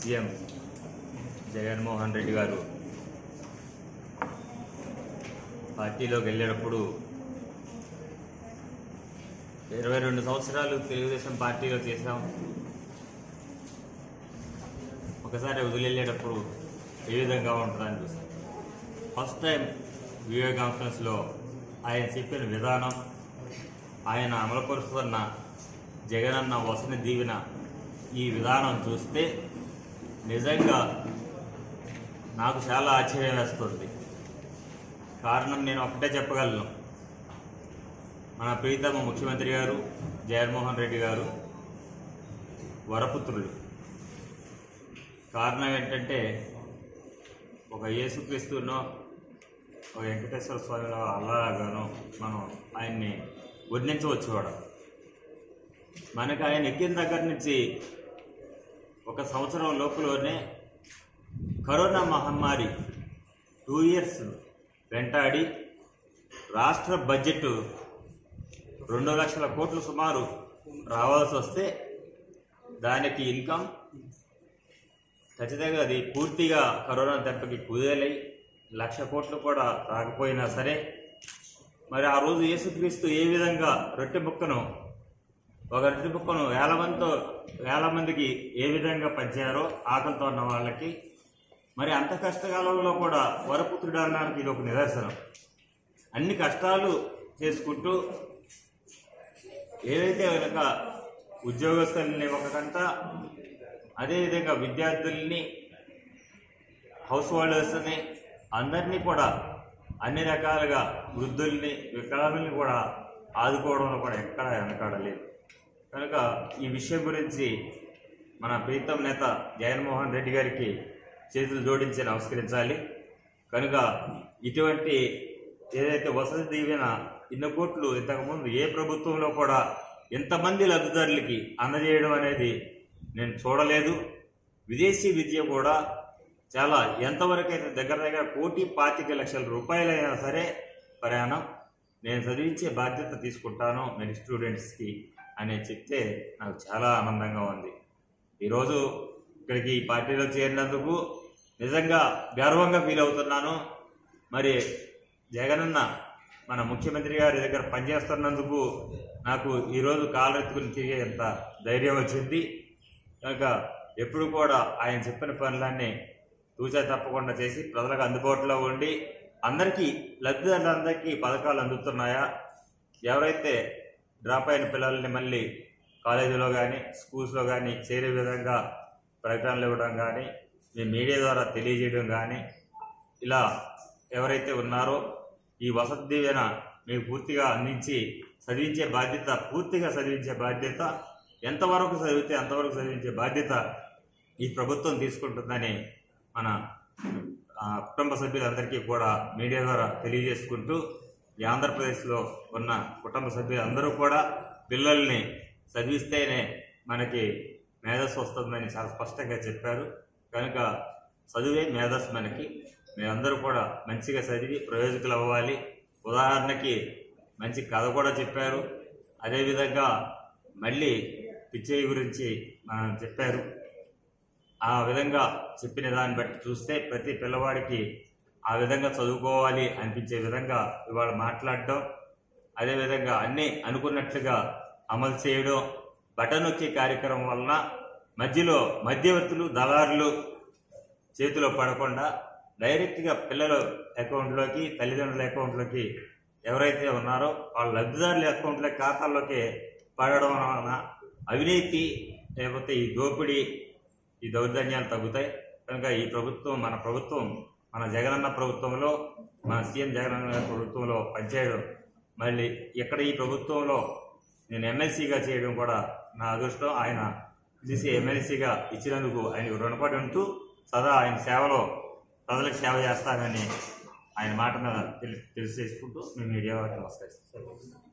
CM Jaganmohan Reddy గారు పార్టీలోకి వెళ్ళేటప్పుడు ఇరవై రెండు సంవత్సరాలు తెలుగుదేశం పార్టీలో చేశాం ఒకసారి వదిలేళ్ళేటప్పుడు ఏ విధంగా ఉంటుందని చూసాం ఫస్ట్ టైం వీడియో కాన్ఫరెన్స్లో ఆయన చెప్పిన విధానం ఆయన అమలుపరుస్తున్న జగనన్న వసతి దీవెన ఈ విధానం చూస్తే నిజంగా నాకు చాలా ఆశ్చర్యం వేస్తుంది కారణం నేను ఒకటే చెప్పగలను మన ప్రీతమ ముఖ్యమంత్రి గారు జగన్మోహన్ రెడ్డి గారు వరపుత్రులు కారణం ఏంటంటే ఒక యేసుక్రీస్తునో ఒక వెంకటేశ్వర స్వామిలో అల్లాగానో మనం ఆయన్ని వర్ణించవచ్చు కూడా మనకు ఆయన ఎక్కిన దగ్గర నుంచి ఒక సంవత్సరం లోపలనే కరోనా మహమ్మారి టూ ఇయర్స్ వెంటాడి రాష్ట్ర బడ్జెట్ రెండు లక్షల కోట్లు సుమారు రావాల్సి వస్తే దానికి ఇన్కమ్ ఖచ్చితంగా అది పూర్తిగా కరోనా దెబ్బకి కుదేలై లక్ష కోట్లు కూడా రాకపోయినా సరే మరి ఆ రోజు యేసుక్రీస్తు ఏ విధంగా రొట్టె ముక్కను ఒక రొట్టె ముక్కను వేల మందితో వేల మందికి ఏ విధంగా పంచారో ఆకలితో ఉన్న వాళ్ళకి మరి అంత కష్టకాలంలో కూడా వరపుత్రుడు అనడానికి ఇది ఒక నిదర్శనం అన్ని కష్టాలు చేసుకుంటూ ఏదైతే కనుక ఉద్యోగస్తుల్ని ఒక కంట అదేవిధంగా విద్యార్థుల్ని హౌస్ హోల్డర్స్ని అందరినీ కూడా అన్ని రకాలుగా వృద్ధుల్ని వికలాంగుల్ని కూడా ఆదుకోవడంలో కూడా ఎక్కడ వెనకాడలేదు కనుక ఈ విషయం గురించి మన ప్రీతం నేత జగన్మోహన్ రెడ్డి గారికి చేతులు జోడించి నమస్కరించాలి కనుక ఇటువంటి ఏదైతే వసతి దీవెన ఇన్ని కోట్లు ఇంతకుముందు ఏ ప్రభుత్వంలో కూడా ఇంతమంది లబ్ధిదారులకి అందజేయడం అనేది నేను చూడలేదు విదేశీ విద్య కూడా చాలా ఎంతవరకు అయితే దగ్గర దగ్గర కోటి పాతిక లక్షల రూపాయలైనా సరే ప్రయాణం నేను చదివించే బాధ్యత తీసుకుంటాను మెడి స్టూడెంట్స్కి అని చెప్తే నాకు చాలా ఆనందంగా ఉంది ఈరోజు ఇక్కడికి ఈ పార్టీలో చేరినందుకు నిజంగా గర్వంగా ఫీల్ అవుతున్నాను మరి జగనన్న మన ముఖ్యమంత్రి గారి దగ్గర పనిచేస్తున్నందుకు నాకు ఈరోజు కాలరెత్తుకుని తిరిగే ఎంత ధైర్యం వచ్చింది కనుక ఎప్పుడు కూడా ఆయన చెప్పిన పనులన్నీ తూచా తప్పకుండా చేసి ప్రజలకు అందుబాటులో ఉండి అందరికీ లబ్ధిదారులందరికీ పథకాలు అందుతున్నాయా ఎవరైతే డ్రాప్ అయిన పిల్లల్ని మళ్ళీ కాలేజీలో కానీ స్కూల్స్లో కానీ చేరే విధంగా ప్రకటనలు ఇవ్వడం కానీ మీ మీడియా ద్వారా తెలియజేయడం కానీ ఇలా ఎవరైతే ఉన్నారో ఈ వసతి దీవెన మీకు పూర్తిగా అందించి చదివించే బాధ్యత పూర్తిగా చదివించే బాధ్యత ఎంతవరకు చదివితే అంతవరకు చదివించే బాధ్యత ఈ ప్రభుత్వం తీసుకుంటుందని మన ఆ, కుటుంబ సభ్యులందరికీ కూడా మీడియా ద్వారా తెలియజేసుకుంటూ ఈ ఆంధ్రప్రదేశ్లో ఉన్న కుటుంబ సభ్యులందరూ కూడా పిల్లల్ని చదివిస్తేనే మనకి మేధస్సు వస్తుందని చాలా స్పష్టంగా చెప్పారు కనుక చదువే మేధస్సు మనకి మేమందరూ కూడా మంచిగా చదివి ప్రయోజకులు అవ్వాలి ఉదాహరణకి మంచి కథ కూడా చెప్పారు అదేవిధంగా మళ్ళీ పిచ్చయ్య గురించి మనం చెప్పారు ఆ విధంగా చెప్పిన దాన్ని బట్టి చూస్తే ప్రతి పిల్లవాడికి ఆ విధంగా చదువుకోవాలి అనిపించే విధంగా ఇవాళ మాట్లాడడం అదేవిధంగా అన్నీ అనుకున్నట్లుగా అమలు చేయడం బటన్ నొక్కే కార్యక్రమం వలన మధ్యలో మధ్యవర్తులు దళారులు చేతిలో పడకుండా డైరెక్ట్గా పిల్లల అకౌంట్లోకి తల్లిదండ్రుల అకౌంట్లోకి ఎవరైతే ఉన్నారో వాళ్ళ లబ్ధిదారుల అకౌంట్ల ఖాతాల్లోకి పడడం వలన అవినీతి లేకపోతే ఈ దోపిడీ ఈ దౌర్జన్యాలు తగ్గుతాయి కనుక ఈ ప్రభుత్వం మన ప్రభుత్వం మన జగనన్న ప్రభుత్వంలో మన సీఎం జగనన్న గారి ప్రభుత్వంలో పనిచేయడం మళ్ళీ ఇక్కడ ఈ ప్రభుత్వంలో నేను ఎమ్మెల్సీగా చేయడం కూడా నా అదృష్టం ఆయన తీసి ఎమ్మెల్సీగా ఇచ్చినందుకు ఆయనకు రుణపడి ఉంటూ సదా ఆయన సేవలో ప్రజలకు సేవ చేస్తానని ఆయన మాట మీద తెలి తెలియజేసుకుంటూ మేము మీడియా వారికి నమస్కరిస్తాం